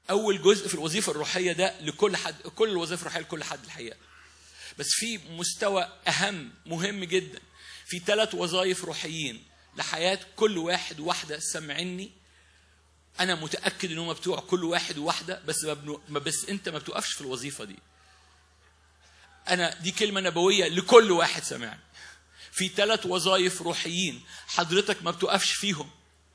اول جزء في الوظيفه الروحيه ده لكل حد كل الوظائف الروحيه لكل حد الحقيقه بس في مستوى اهم مهم جدا في ثلاث وظائف روحيين لحياه كل واحد وواحده سمعني انا متاكد ان هم بتوع كل واحد وواحده بس ما بنو... ما بس انت ما بتوقفش في الوظيفه دي انا دي كلمه نبويه لكل واحد سمعني في ثلاث وظائف روحيين حضرتك ما بتوقفش فيهم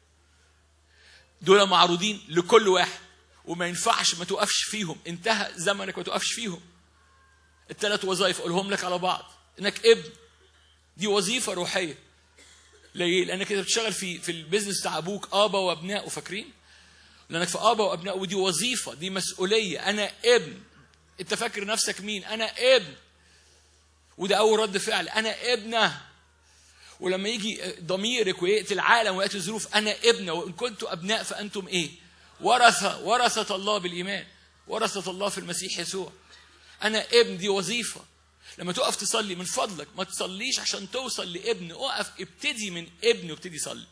دول معروضين لكل واحد وما ينفعش ما توقفش فيهم انتهى زمنك ما توقفش فيهم الثلاث وظائف اقولهم لك على بعض انك ابن دي وظيفه روحيه ليه؟ لانك انت بتشتغل في في البيزنس بتاع ابوك ابا وابنائه فاكرين؟ لانك في ابا وابنائه ودي وظيفه دي مسؤوليه انا ابن انت فاكر نفسك مين؟ انا ابن وده اول رد فعل انا ابنه ولما يجي ضميرك وياتي العالم وياتي الظروف انا ابنه وان كنتم ابناء فانتم ايه؟ ورثه ورثه الله بالايمان ورثه الله في المسيح يسوع انا ابن دي وظيفه لما تقف تصلي من فضلك ما تصليش عشان توصل لابن اقف ابتدي من ابن وابتدي صلي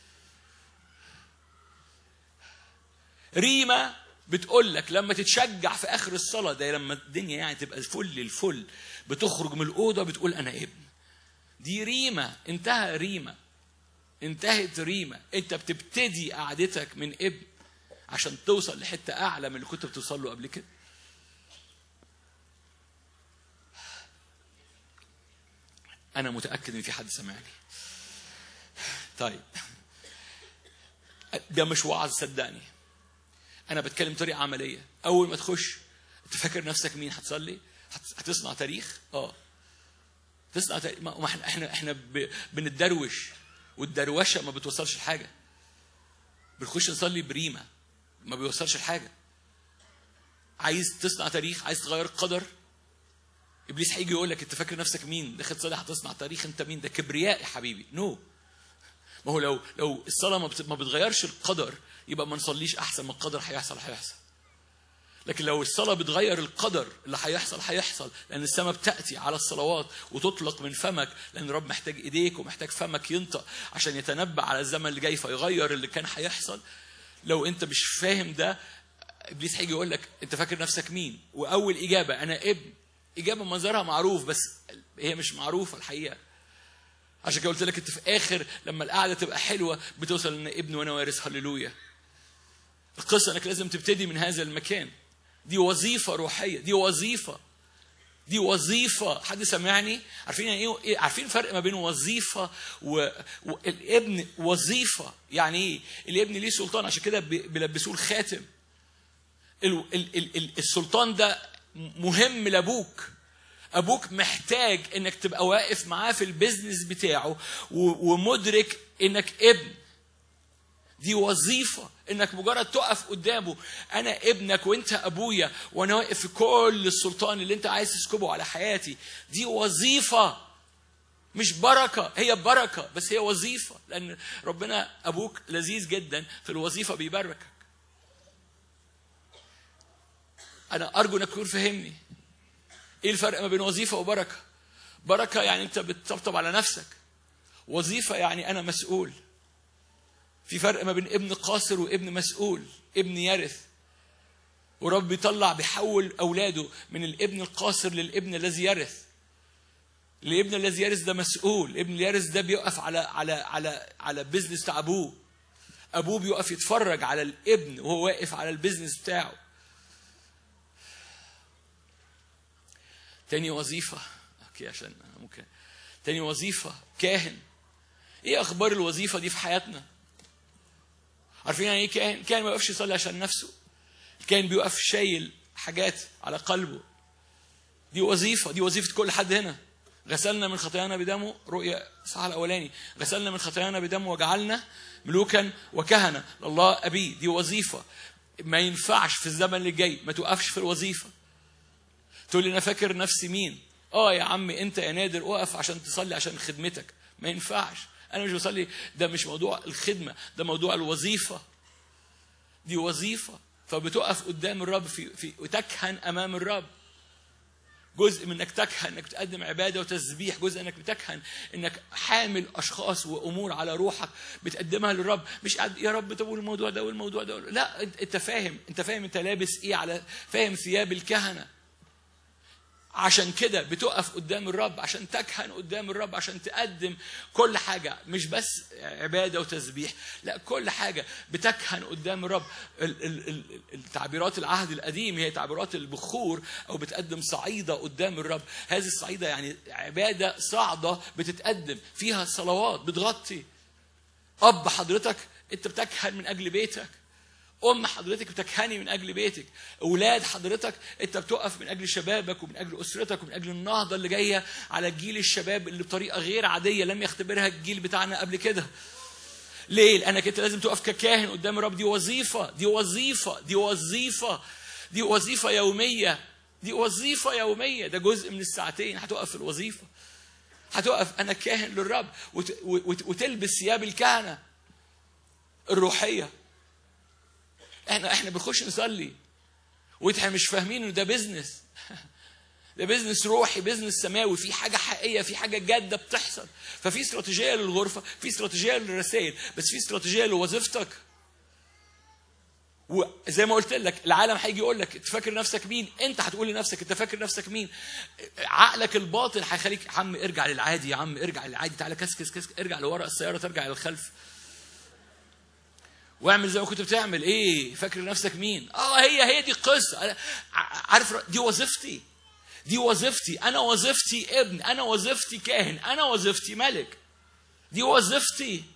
ريما بتقول لك لما تتشجع في اخر الصلاه ده لما الدنيا يعني تبقى فل الفل بتخرج من الاوضه بتقول انا ابن دي ريما انتهى ريما انتهت ريما انت بتبتدي قعدتك من ابن عشان توصل لحته اعلى من اللي كنت بتوصل له قبل كده انا متاكد ان في حد سمعني طيب ده مش وعظ صدقني انا بتكلم بطريقه عمليه اول ما تخش انت فاكر نفسك مين هتصلي هت- هتصنع تاريخ اه تصنع تاريخ ما ما احنا احنا احنا ب- بنتدروش والدروشه ما بتوصلش لحاجه بنخش نصلي بريمه ما بيوصلش لحاجه عايز تصنع تاريخ عايز تغير القدر ابليس هيجي يقول لك انت فاكر نفسك مين داخل تصلي هتصنع تاريخ انت مين ده كبرياء يا حبيبي نو no. ما هو لو لو الصلاه ما, بت... ما بتغيرش القدر يبقى ما نصليش احسن ما القدر هيحصل هيحصل لكن لو الصلاة بتغير القدر اللي هيحصل هيحصل لأن السماء بتأتي على الصلوات وتطلق من فمك لأن الرب محتاج إيديك ومحتاج فمك ينطق عشان يتنبأ على الزمن اللي جاي فيغير اللي كان هيحصل لو أنت مش فاهم ده إبليس هيجي يقول لك أنت فاكر نفسك مين وأول إجابة أنا ابن إجابة منظرها معروف بس هي مش معروفة الحقيقة عشان كده قلت لك انت في اخر لما القعده تبقى حلوه بتوصل ان ابن وانا وارث هللويا القصه انك لازم تبتدي من هذا المكان دي وظيفه روحيه دي وظيفه دي وظيفه حد سمعني عارفين يعني ايه إيه- عارفين الفرق ما بين وظيفه و... والابن وظيفه يعني ايه الابن ليه سلطان عشان كده بي- بيلبسوه الخاتم ال... ال... ال... ال... السلطان ده مهم لابوك ابوك محتاج انك تبقى واقف معاه في البيزنس بتاعه و... ومدرك انك ابن دي وظيفة انك مجرد تقف قدامه انا ابنك وانت ابويا وانا واقف في كل السلطان اللي انت عايز تسكبه على حياتي دي وظيفة مش بركة هي بركة بس هي وظيفة لأن ربنا أبوك لذيذ جدا في الوظيفة بيباركك أنا أرجو إنك تكون فهمني إيه الفرق ما بين وظيفة وبركة بركة يعني أنت بتطبطب على نفسك وظيفة يعني أنا مسؤول في فرق ما بين ابن قاصر وابن مسؤول ابن يرث ورب بيطلع بيحول اولاده من الابن القاصر للابن الذي يرث الابن الذي يرث ده مسؤول الابن اللي يرث ده بيقف على على على على بيزنس بتاع ابوه ابوه بيقف يتفرج على الابن وهو واقف على البيزنس بتاعه تاني وظيفة اوكي عشان ممكن تاني وظيفة كاهن ايه اخبار الوظيفة دي في حياتنا عارفين يعني ايه كاهن كاهن ما يقفش يصلي عشان نفسه الكاهن بيقف شايل حاجات على قلبه دي وظيفة دي وظيفة كل حد هنا غسلنا من خطايانا بدمه رؤيا صح الأولاني غسلنا من خطايانا بدمه وجعلنا ملوكا وكهنة لله أبي دي وظيفة ما ينفعش في الزمن اللي جاي ما توقفش في الوظيفة تقول لي أنا فاكر نفسي مين اه يا عم انت يا نادر اقف عشان تصلي عشان خدمتك ما ينفعش انا مش بصلي ده مش موضوع الخدمه ده موضوع الوظيفه دي وظيفه فبتقف قدام الرب في في وتكهن امام الرب جزء من انك تكهن انك تقدم عباده وتسبيح جزء انك بتكهن انك حامل اشخاص وامور على روحك بتقدمها للرب مش قاعد يا رب طب والموضوع ده والموضوع ده لا انت انت فاهم انت فاهم انت لابس ايه على فاهم ثياب الكهنه عشان كده بتقف قدام الرب عشان تكهن قدام الرب عشان تقدم كل حاجة مش بس عبادة وتسبيح لا كل حاجة بتكهن قدام الرب ال- ال- ال- التعبيرات العهد القديم هي تعبيرات البخور أو بتقدم صعيدة قدام الرب هذه الصعيدة يعني عبادة صاعدة بتتقدم فيها صلوات بتغطي أب حضرتك أنت بتكهن من أجل بيتك ام حضرتك بتكهني من اجل بيتك اولاد حضرتك انت بتقف من اجل شبابك ومن اجل اسرتك ومن اجل النهضه اللي جايه على جيل الشباب اللي بطريقه غير عاديه لم يختبرها الجيل بتاعنا قبل كده ليه لانك انت لازم تقف ككاهن قدام الرب دي وظيفه دي وظيفه دي وظيفه دي وظيفه يوميه دي وظيفه يوميه ده جزء من الساعتين هتقف في الوظيفه هتقف انا كاهن للرب وت- وت- وتلبس ثياب الكهنه الروحيه احنا احنا بنخش نصلي واحنا مش فاهمين انه ده بيزنس ده بيزنس روحي بيزنس سماوي في حاجه حقيقيه في حاجه جاده بتحصل ففي استراتيجيه للغرفه في استراتيجيه للرسائل بس في استراتيجيه لوظيفتك وزي ما قلت لك العالم هيجي يقول لك انت فاكر نفسك مين انت هتقول لنفسك انت فاكر نفسك مين عقلك الباطن هيخليك يا عم ارجع للعادي يا عم ارجع للعادي تعالى كسكس كسكس ارجع لورا السياره ترجع للخلف واعمل زي ما كنت بتعمل ايه فاكر نفسك مين اه هي هي دي القصه أنا ع- عارف دي وظيفتي دي وظيفتي انا وظيفتي ابن انا وظيفتي كاهن انا وظيفتي ملك دي وظيفتي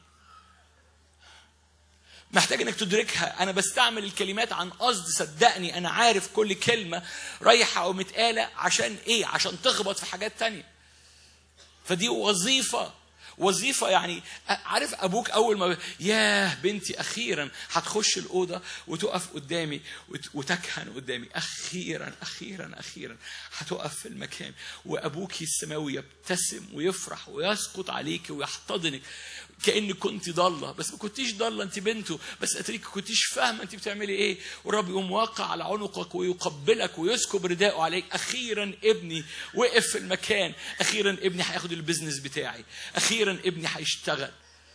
محتاج انك تدركها انا بستعمل الكلمات عن قصد صدقني انا عارف كل كلمه رايحه ومتقاله عشان ايه عشان تخبط في حاجات تانية فدي وظيفه وظيفه يعني عارف ابوك اول ما ياه بنتي اخيرا هتخش الاوضه وتقف قدامي وت- وتكهن قدامي اخيرا اخيرا اخيرا هتقف في المكان وابوك السماوي يبتسم ويفرح ويسقط عليك ويحتضنك كانك كنت ضاله بس ما كنتيش ضاله انت بنته بس اتريك كنتيش فاهمه انت بتعملي ايه والرب يقوم واقع على عنقك ويقبلك ويسكب رداءه عليك اخيرا ابني وقف في المكان اخيرا ابني هياخد البيزنس بتاعي اخيرا ابني هيشتغل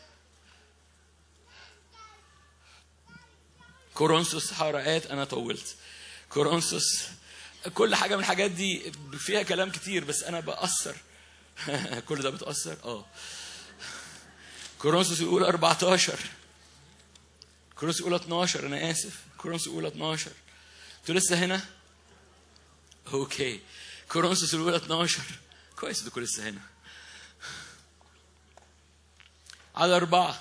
كورنثوس حرقات انا طولت كورنثوس كل حاجه من الحاجات دي فيها كلام كتير بس انا بأثر كل ده بتأثر اه كورنثوس الاولى 14 كورنثوس الاولى 12 انا اسف كورنثوس الاولى 12 انتوا لسه هنا اوكي كورنثوس الاولى 12 كويس انكم لسه هنا على أربعة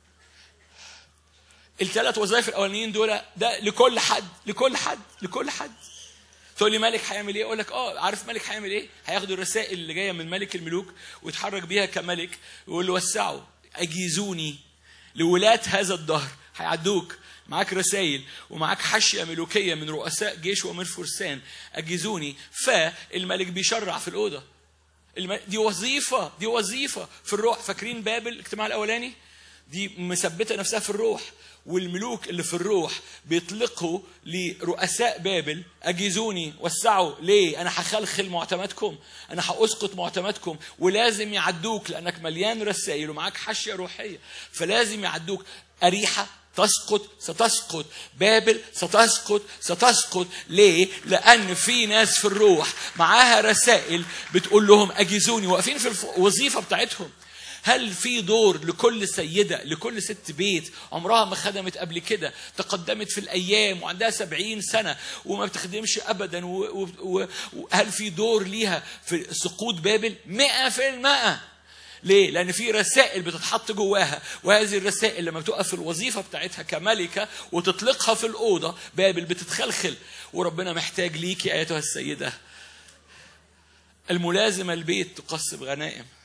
الثلاث وظائف الأولانيين دول ده لكل حد لكل حد لكل حد تقول لي ملك هيعمل ايه؟ اقول لك اه عارف ملك هيعمل ايه؟ هياخد الرسائل اللي جايه من ملك الملوك ويتحرك بيها كملك ويقول له وسعوا اجيزوني لولاة هذا الدهر هيعدوك معاك رسائل ومعاك حاشيه ملوكيه من رؤساء جيش ومن فرسان اجيزوني فالملك بيشرع في الاوضه الم- دي وظيفة دي وظيفة في الروح فاكرين بابل الاجتماع الأولاني دي مثبتة نفسها في الروح والملوك اللي في الروح بيطلقوا لرؤساء بابل أجيزوني وسعوا ليه أنا هخلخل معتمدكم أنا هأسقط معتمدكم ولازم يعدوك لأنك مليان رسائل ومعاك حاشية روحية فلازم يعدوك أريحة تسقط ستسقط بابل ستسقط ستسقط ليه لان في ناس في الروح معاها رسائل بتقول لهم اجيزوني واقفين في الوظيفه بتاعتهم هل في دور لكل سيدة لكل ست بيت عمرها ما خدمت قبل كده تقدمت في الأيام وعندها سبعين سنة وما بتخدمش أبدا و- و- و- وهل في دور ليها في سقوط بابل مئة في المئة ليه؟ لأن في رسائل بتتحط جواها وهذه الرسائل لما بتقف في الوظيفة بتاعتها كملكة وتطلقها في الأوضة بابل بتتخلخل وربنا محتاج ليكي أيتها السيدة الملازمة البيت تقصب غنائم